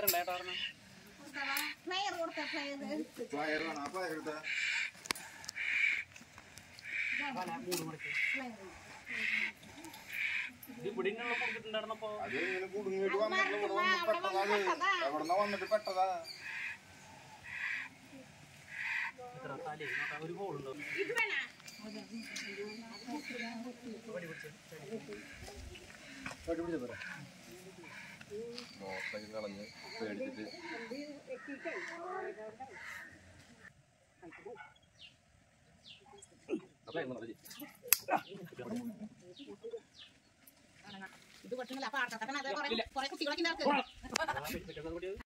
ഉണ്ട് കേട്ടോ ഒരെണ്ണം. ഫ്ലയർ കൊടുത്ത ഫ്ലയർ ഫ്ലയർ വേണം ആ ഫ്ലയർ എടുത്താ ഇത് ഇവിടെ ഇങ്ങനെയുള്ള കൊടുത്തിട്ടുണ്ടായിരുന്നപ്പോ അത് ഇങ്ങനെ കുടുങ്ങിയിട്ട് വന്നിട്ട് ഇവിടെ വന്ന് പെട്ടതാ അത്. എവിടുന്നാ വന്നിട്ട് പെട്ടതാ ഇത്ര തലേ നോക്കാം ഒരു ഹോളുണ്ടോ ഇത് വേണ നോട്ടൊക്കെ കളഞ്ഞ് പേടിച്ചിട്ട് ഇത് കൊച്ചുങ്ങളെ അപ്പൊ ആർക്കൊക്കെ കുറെ കുട്ടികളൊക്കെ ഉണ്ടാക്കും